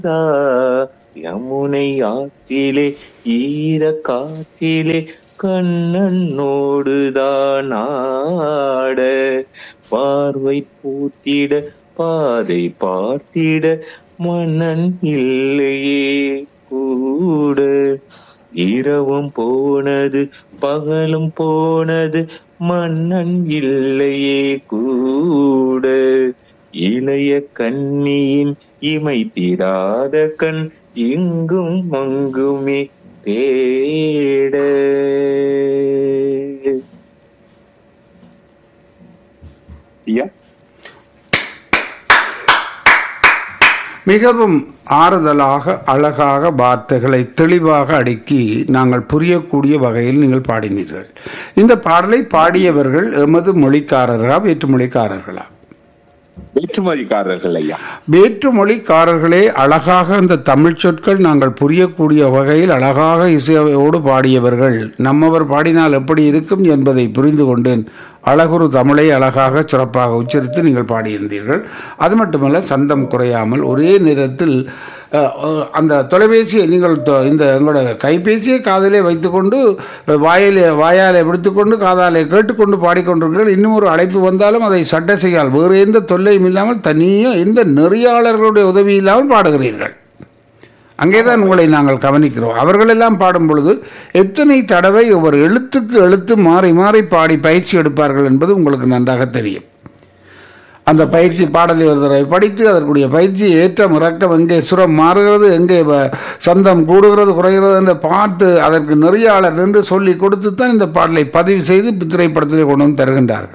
தா யமுனை ஆற்றிலே ஈர காற்றிலே கண்ணனோடுதான் ஆட பார்வை பூத்திட பாதை பார்த்திட மன்னன் இல்லையே கூட இரவும் போனது பகலும் போனது மன்னன் இல்லையே கூட இளைய கண்ணியின் இமைத்திராத கண் இங்கும் அங்குமே தேட ஐயா மிகவும் ஆறுதலாக அழகாக வார்த்தைகளை தெளிவாக அடுக்கி நாங்கள் புரியக்கூடிய வகையில் நீங்கள் பாடினீர்கள் இந்த பாடலை பாடியவர்கள் எமது மொழிக்காரர்களா வேற்று மொழிக்காரர்களா வேற்றுமதிக்காரர்கள் ஐயா வேற்று மொழிக்காரர்களே அழகாக அந்த தமிழ் சொற்கள் நாங்கள் புரியக்கூடிய வகையில் அழகாக இசையோடு பாடியவர்கள் நம்மவர் பாடினால் எப்படி இருக்கும் என்பதை புரிந்து கொண்டேன் அழகுரு தமிழை அழகாக சிறப்பாக உச்சரித்து நீங்கள் பாடியிருந்தீர்கள் அது மட்டுமல்ல சந்தம் குறையாமல் ஒரே நேரத்தில் அஹ், அஹ், அந்த தொலைபேசியை நீங்கள் தொ- இந்த எங்களோட கைபேசியை காதிலே வைத்துக்கொண்டு அஹ், வாயிலே வாயாலே விடுத்துக்கொண்டு காதாலே கேட்டுக்கொண்டு பாடிக்கொண்டிருக்கிறீர்கள் இன்னும் ஒரு அழைப்பு வந்தாலும் அதை சட்டை செய்யால் வேறு எந்த தொல்லையும் இல்லாமல் தனியாக எந்த நெறியாளர்களுடைய உதவி இல்லாமல் பாடுகிறீர்கள் அங்கேதான் உங்களை நாங்கள் கவனிக்கிறோம் அவர்களெல்லாம் பாடும் பொழுது எத்தனை தடவை ஒவ்வொரு எழுத்துக்கு எழுத்து மாறி மாறி பாடி பயிற்சி எடுப்பார்கள் என்பது உங்களுக்கு நன்றாக தெரியும் அந்த பயிற்சி பாடலை ஒரு தடவை படித்து அதற்குரிய பயிற்சி ஏற்றம் இறக்கம் எங்கே சுரம் மாறுகிறது எங்கே வ- சந்தம் கூடுகிறது குறைகிறது என்று பார்த்து அதற்கு நெறியாளர் என்று சொல்லி கொடுத்து தான் இந்த பாடலை பதிவு செய்து திரைப்படத்திலே கொண்டு வந்து தருகின்றார்கள்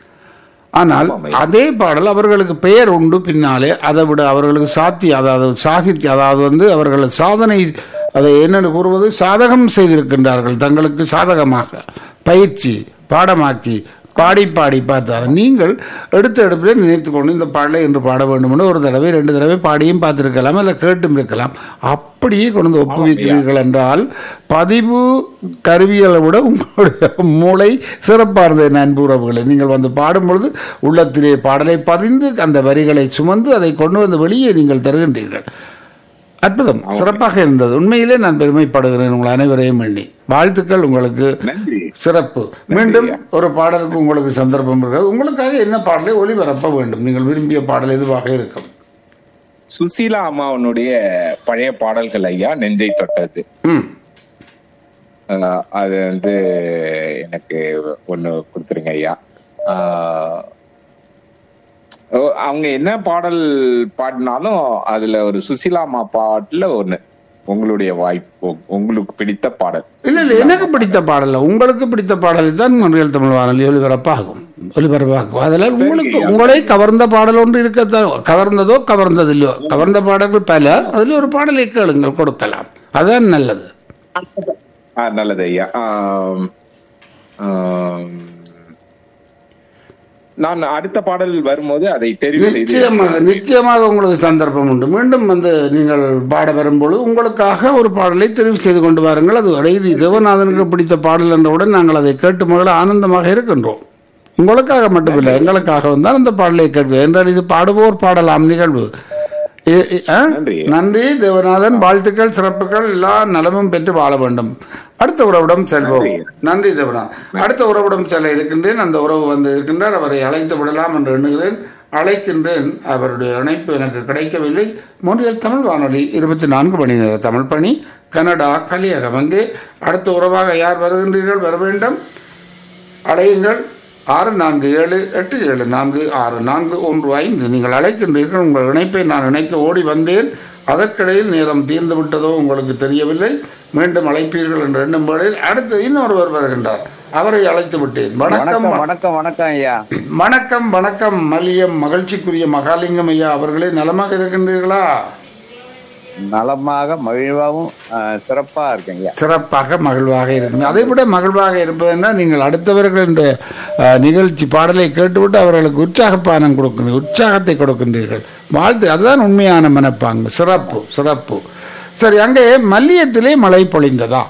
ஆனால் அதே பாடல் அவர்களுக்கு பெயர் உண்டு பின்னாலே அதை விட அவர்களுக்கு சாத்தி அதாவது சாகித்ய அதாவது வந்து அவர்கள் சாதனை அதை என்னென்னு கூறுவது சாதகம் செய்திருக்கின்றார்கள் தங்களுக்கு சாதகமாக பயிற்சி பாடமாக்கி பாடி பாடி பார்த்தார் நீங்கள் எடுத்த எடுப்பிலே நினைத்து கொண்டு இந்த பாடலை என்று பாட வேண்டும் என்று ஒரு தடவை ரெண்டு தடவை பாடியும் பார்த்திருக்கலாம் இல்லை கேட்டும் இருக்கலாம் அப்படியே கொண்டு வந்து ஒப்புவிக்கிறீர்கள் என்றால் பதிவு கருவிகளை விட உங்களுடைய மூளை சிறப்பார்ந்த அன்பு உறவுகளை நீங்கள் வந்து பாடும் பொழுது உள்ளத்திலே பாடலை பதிந்து அந்த வரிகளை சுமந்து அதை கொண்டு வந்து வெளியே நீங்கள் தருகின்றீர்கள் அற்புதம் சிறப்பாக இருந்தது உண்மையிலே நான் பெருமைப்படுகிறேன் உங்கள் அனைவரையும் எண்ணி வாழ்த்துக்கள் உங்களுக்கு நன்றி சிறப்பு மீண்டும் ஒரு பாடலுக்கு உங்களுக்கு சந்தர்ப்பம் இருக்கிறது உங்களுக்காக என்ன பாடலை ஒளிபரப்ப வேண்டும் நீங்கள் விரும்பிய பாடல் எதுவாக இருக்கும் சுசீலா அம்மாவனுடைய பழைய பாடல்கள் ஐயா நெஞ்சை தொட்டது ம் ஆஹ் அது வந்து எனக்கு ஒண்ணு கொடுத்துருங்க ஐயா ஆஹ் ஓ, அவங்க என்ன பாடல் பாடினாலும் அதுல ஒரு சுசீலா அம்மா பாட்டுல ஒண்ணு உங்களுடைய வாய்ப்பு உங்களுக்கு பிடித்த பாடல் இல்ல இல்ல எனக்கு பிடித்த பாடல் உங்களுக்கு பிடித்த பாடல் தான் மொழியல் தமிழ் வானொலி ஒலிபரப்பாகும் ஒலிபரப்பாகும் அதில் உங்களுக்கு உங்களை கவர்ந்த பாடல் ஒன்று இருக்கத்தான் கவர்ந்ததோ கவர்ந்ததில்லையோ கவர்ந்த பாடல்கள் பல அதில் ஒரு பாடலை கேளுங்கள் கொடுக்கலாம் அதுதான் நல்லது ஆஹ் நல்லது ஐயா ஆம், ஆம், நான் அடுத்த பாடல் வரும்போது அதை தெரிவு செய்து நிச்சயமாக நிச்சயமாக உங்களுக்கு சந்தர்ப்பம் உண்டு மீண்டும் வந்து நீங்கள் பாட வரும்பொழுது உங்களுக்காக ஒரு பாடலை தெரிவு செய்து கொண்டு வாருங்கள் அது அடையுது தேவநாதனுக்கு பிடித்த பாடல் என்றவுடன் நாங்கள் அதை கேட்டு மகள ஆனந்தமாக இருக்கின்றோம் உங்களுக்காக மட்டுமில்லை எங்களுக்காகவும் தான் அந்த பாடலை கேட்க என்றால் இது பாடுவோர் பாடலாம் நிகழ்வு இ- இ- ஆ? நன்றி. நன்றி தேவநாதன் வாழ்த்துக்கள் சிறப்புகள் எல்லா நலமும் பெற்று வாழ வேண்டும் அடுத்த உறவிடம் செல்வோம் நன்றி தேவநாதன் அடுத்த உறவிடம் செல்ல இருக்கின்றேன் அந்த உறவு வந்து இருக்கின்றார் அவரை அழைத்து விடலாம் என்று எண்ணுகிறேன் அழைக்கின்றேன் அவருடைய இணைப்பு எனக்கு கிடைக்கவில்லை மூன்றில் தமிழ் வானொலி இருபத்தி நான்கு மணி நேர தமிழ் பணி கனடா கலியகம் அங்கே அடுத்த உறவாக யார் வருகின்றீர்கள் வர வேண்டும் அழையுங்கள் ஆறு நான்கு ஏழு எட்டு ஏழு நான்கு ஆறு நான்கு ஒன்று ஐந்து நீங்கள் அழைக்கின்றீர்கள் உங்கள் இணைப்பை நான் இணைக்க ஓடி வந்தேன் அதற்கிடையில் நேரம் தீர்ந்து விட்டதோ உங்களுக்கு தெரியவில்லை மீண்டும் அழைப்பீர்கள் என்று எண்ணும் வேளையில் அடுத்து இன்னொருவர் வருகின்றார் அவரை அழைத்து விட்டேன் வணக்கம் வணக்கம் வணக்கம் வணக்கம் ஐயா வணக்கம் வணக்கம் மலியம் மகிழ்ச்சிக்குரிய மகாலிங்கம் ஐயா அவர்களே நலமாக இருக்கின்றீர்களா நலமாக மகிழ்வாகவும் அஹ், சிறப்பா இருக்கேன் ஐயா சிறப்பாக மகிழ்வாக இருக்கும் அதை விட மகிழ்வாக இருப்பதுன்னா நீங்கள் அடுத்தவர்களுடைய அஹ், நிகழ்ச்சி பாடலை கேட்டுவிட்டு அவர்களுக்கு உற்சாகப்பானம் கொடுக்கின்ற உற்சாகத்தை கொடுக்கின்றீர்கள் வாழ்த்து அதுதான் உண்மையான மனப்பாங்கு சிறப்பு சிறப்பு சரி அங்கே மல்லியத்திலே மழை பொழிந்ததா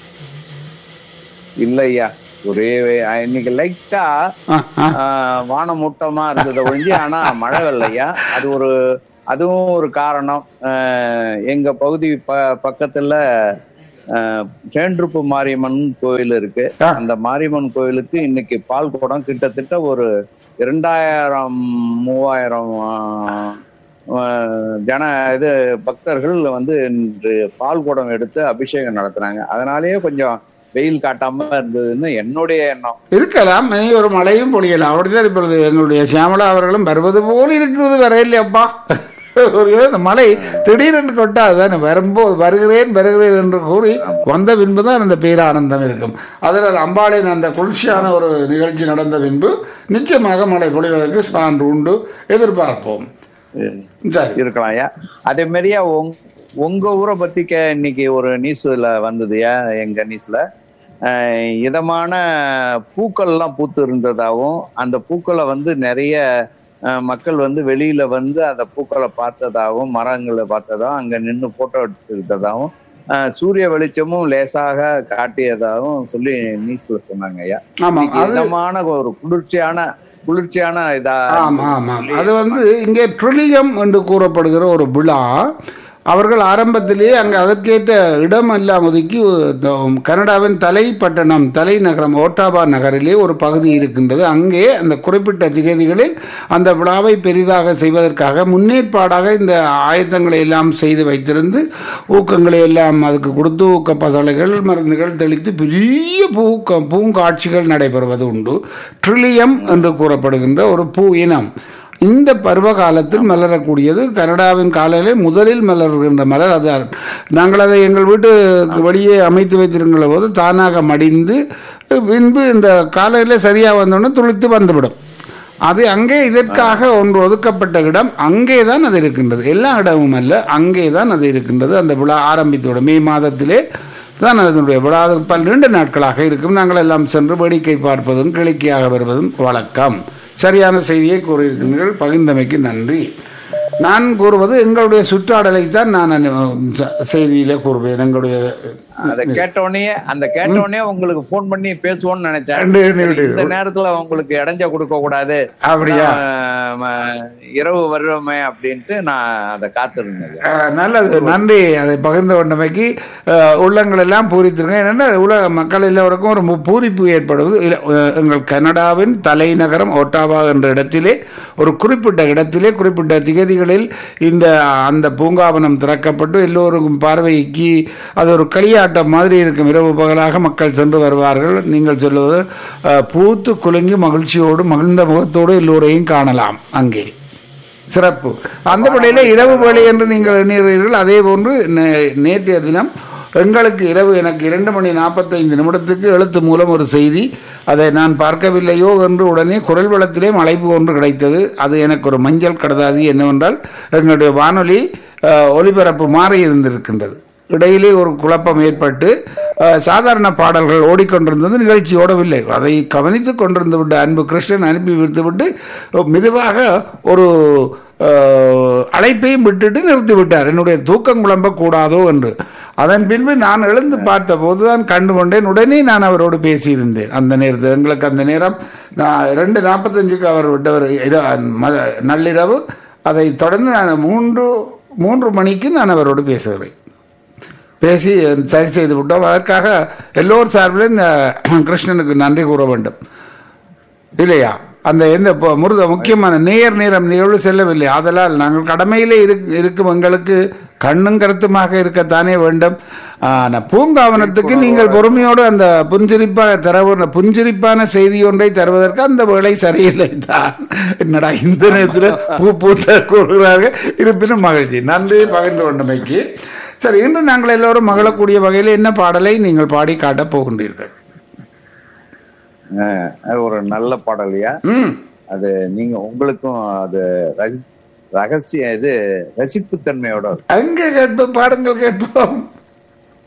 இல்ல ஐயா ஒரே அஹ், இன்னைக்கு லைட்டா ஆ, ஆ. வானமூட்டமா இருந்தது ஒழிஞ்சு ஆனா மழை வரல ஐயா அது ஒரு அதுவும் ஒரு காரணம் அஹ், எங்க பகுதி ப பக்கத்துல அஹ், சேன்றுப்பு மாரியம்மன் கோயில் இருக்கு ஆ. அந்த மாரியம்மன் கோயிலுக்கு இன்னைக்கு பால் குடம் கிட்டத்தட்ட ஒரு இரண்டாயிரம் மூவாயிரம் ஆஹ், ஆஹ், ஜன இது பக்தர்கள் வந்து இன்று பால் குடம் எடுத்து அபிஷேகம் நடத்துனாங்க அதனாலேயே கொஞ்சம் வெயில் காட்டாம இருந்ததுன்னு என்னுடைய எண்ணம் இருக்கலாம் இனி ஒரு மழையும் பொழியலாம் அப்படிதான் இப்பொழுது எங்களுடைய சியாமலா அவர்களும் வருவது போல் இருக்கிறது வரையில்லையப்பா ஒரு இந்த மழை திடீரென்று கொட்டாதுதானே வரும்போது வருகிறேன் வருகிறேன் என்று கூறி வந்த பின்பு தான் அந்த பேரானந்தம் இருக்கும் அதில் அம்பாளின் அந்த குளிர்ச்சியான ஒரு நிகழ்ச்சி நடந்த பின்பு நிச்சயமாக மழை பொழிவதற்கு சான்று உண்டு எதிர்பார்ப்போம் சரி இருக்கலாம் ஐயா அதே மாதிரியா உங் உங்க ஊரை பத்தி கே இன்னைக்கு ஒரு நியூஸ்ல வந்ததுயா எங்க நியூஸ்ல அஹ், இதமான பூக்கள்லாம் பூத்து இருந்ததாகவும் அந்த பூக்களை வந்து நிறைய அஹ், மக்கள் வந்து வெளியில வந்து அந்த பூக்களை பார்த்ததாகவும் மரங்களை பார்த்ததாகவும் அங்க நின்று போட்டோ எடுத்துக்கிட்டதாகவும் அஹ், சூரிய வெளிச்சமும் லேசாக காட்டியதாகவும் சொல்லி நியூஸ்ல சொன்னாங்க ஐயா ஆமாம் இன்னைக்கு அது இதமான ஒரு குளிர்ச்சியான குளிர்ச்சியான இதா ஆமாம் ஆமாம் அது வந்து இங்கே ட்ரிலியம் என்று கூறப்படுகிற ஒரு விழா அவர்கள் ஆரம்பத்திலேயே அங்கே அதற்கேற்ற இடம் எல்லாம் ஒதுக்கி இந்த கனடாவின் தலைப்பட்டணம் தலைநகரம் ஓட்டாபா நகரிலே ஒரு பகுதி இருக்கின்றது அங்கே அந்த குறிப்பிட்ட திகதிகளில் அந்த விழாவை பெரிதாக செய்வதற்காக முன்னேற்பாடாக இந்த ஆயத்தங்களை எல்லாம் செய்து வைத்திருந்து ஊக்கங்களை எல்லாம் அதுக்கு கொடுத்து ஊக்க பசலைகள் மருந்துகள் தெளித்து பெரிய பூக்க பூங்காட்சிகள் நடைபெறுவது உண்டு ட்ரிலியம் என்று கூறப்படுகின்ற ஒரு பூ இனம் இந்த பருவ காலத்தில் மலரக்கூடியது கனடாவின் காலையிலே முதலில் மலர்கின்ற மலர் அது நாங்கள் அதை எங்கள் வீட்டு வெளியே அமைத்து வைத்திருக்கிற போது தானாக மடிந்து பின்பு இந்த காலையில் சரியாக வந்தோடனே துளித்து வந்துவிடும் அது அங்கே இதற்காக ஒன்று ஒதுக்கப்பட்ட இடம் அங்கே தான் அது இருக்கின்றது எல்லா இடமும் அல்ல அங்கே தான் அது இருக்கின்றது அந்த விழா ஆரம்பித்துவிடும் மே மாதத்திலே தான் அதனுடைய விழா அது பல நீண்ட நாட்களாக இருக்கும் நாங்கள் எல்லாம் சென்று வேடிக்கை பார்ப்பதும் கிழக்கியாக வருவதும் வழக்கம் சரியான செய்தியை கூறியிருக்கிறீர்கள் பகிர்ந்தமைக்கு நன்றி நான் கூறுவது எங்களுடைய சுற்றாடலை தான் நான் அனு- ச- செய்தியிலே கூறுவேன் எங்களுடைய அதை கேட்டோடனே அந்த கேட்டோடனே உங்களுக்கு ஃபோன் பண்ணி பேசுவோம்னு நினைச்சேன் ரெண்டு எண்ணி இந்த நேரத்துல உங்களுக்கு இடைஞ்ச கொடுக்க கூடாது அப்படியா ஆஹ் ம- இரவு வருவோமே அப்படின்ட்டு நான் அதை காத்திருந்தேன் அஹ், நல்லது நன்றி அதை பகிர்ந்து கொண்டமைக்கு அஹ், உள்ளங்கள் எல்லாம் பூரித்திருங்க ஏன்னா உலக மக்கள் எல்லோருக்கும் ஒரு மு- பூரிப்பு ஏற்படுவது இல்ல, அஹ், எங்கள் கனடாவின் தலைநகரம் ஒட்டாவா என்ற இடத்திலே ஒரு குறிப்பிட்ட இடத்திலே குறிப்பிட்ட திகதிகளில் இந்த அந்த பூங்காவனம் திறக்கப்பட்டு எல்லோருக்கும் பார்வைக்கு அது ஒரு களியாட்டம் மாதிரி இருக்கும் இரவு பகலாக மக்கள் சென்று வருவார்கள் நீங்கள் சொல்லுவது அஹ், பூத்து குலுங்கி மகிழ்ச்சியோடு மகிழ்ந்த முகத்தோடு எல்லோரையும் காணலாம் அங்கே சிறப்பு அந்த வேளையில இரவு வேலை என்று நீங்கள் எண்ணுகிறீர்கள் அதே போன்று நே- நேற்றைய தினம் எங்களுக்கு இரவு எனக்கு இரண்டு மணி நாற்பத்தைந்து நிமிடத்துக்கு எழுத்து மூலம் ஒரு செய்தி அதை நான் பார்க்கவில்லையோ என்று உடனே குரல் வளத்திலே அழைப்பு ஒன்று கிடைத்தது அது எனக்கு ஒரு மஞ்சள் கடதாசி என்னவென்றால் எங்களுடைய வானொலி அஹ், ஒலிபரப்பு மாறி இருந்திருக்கின்றது இடையிலே ஒரு குழப்பம் ஏற்பட்டு அஹ், சாதாரண பாடல்கள் ஓடிக்கொண்டிருந்தது நிகழ்ச்சி ஓடவில்லை அதை கவனித்துக் கொண்டிருந்து விட்டு அன்பு கிருஷ்ணன் அனுப்பி வைத்து விட்டு மெதுவாக ஒரு அஹ், அழைப்பையும் விட்டுட்டு நிறுத்தி விட்டார் என்னுடைய தூக்கம் குழம்ப கூடாதோ என்று அதன் பின்பு நான் எழுந்து பார்த்த போதுதான் கண்டு கொண்டேன் உடனே நான் அவரோடு பேசியிருந்தேன் அந்த நேரத்தில் எங்களுக்கு அந்த நேரம் நான் ரெண்டு நாற்பத்தஞ்சுக்கு அவர் விட்டவர் இர- மத- நள்ளிரவு அதை தொடர்ந்து நான் மூன்று மூன்று மணிக்கு நான் அவரோடு பேசுகிறேன் பேசி சரி செய்து விட்டோம் அதற்காக எல்லோர் சார்பிலும் இந்த கிருஷ்ணனுக்கு நன்றி கூற வேண்டும் இல்லையா அந்த எந்த பொ- முருத முக்கியமான நேர் நேரம் நிகழ்வு செல்லவில்லை ஆதலால் நாங்கள் கடமையிலே இருக்- இருக்கும் எங்களுக்கு கண்ணும் கருத்துமாக இருக்கத்தானே வேண்டும் ஆனா பூங்காவனத்துக்கு நீங்கள் பொறுமையோடு அந்த புன்சிரிப்பாக தர புன்சிரிப்பான செய்தி ஒன்றை தருவதற்கு அந்த வேலை சரியில்லை தான் என்னடா இந்த நேரத்தில் பூ பூத்த கூறுகிறார்கள் இருப்பினும் மகிழ்ச்சி நன்றி பகிர்ந்து கொண்டமைக்கு சரி இன்று நாங்கள் எல்லோரும் மகிழக்கூடிய வகையில் என்ன பாடலை நீங்கள் பாடி காட்டப் போகின்றீர்கள் ஆஹ் அது ஒரு நல்ல பாடலையா ம் அது நீங்க உங்களுக்கும் அது ரகசி- ரகசிய இது ரசிப்புத்தன்மையோட இருக்கும். அங்கே கேட்போம் பாடுங்கள் கேட்போம்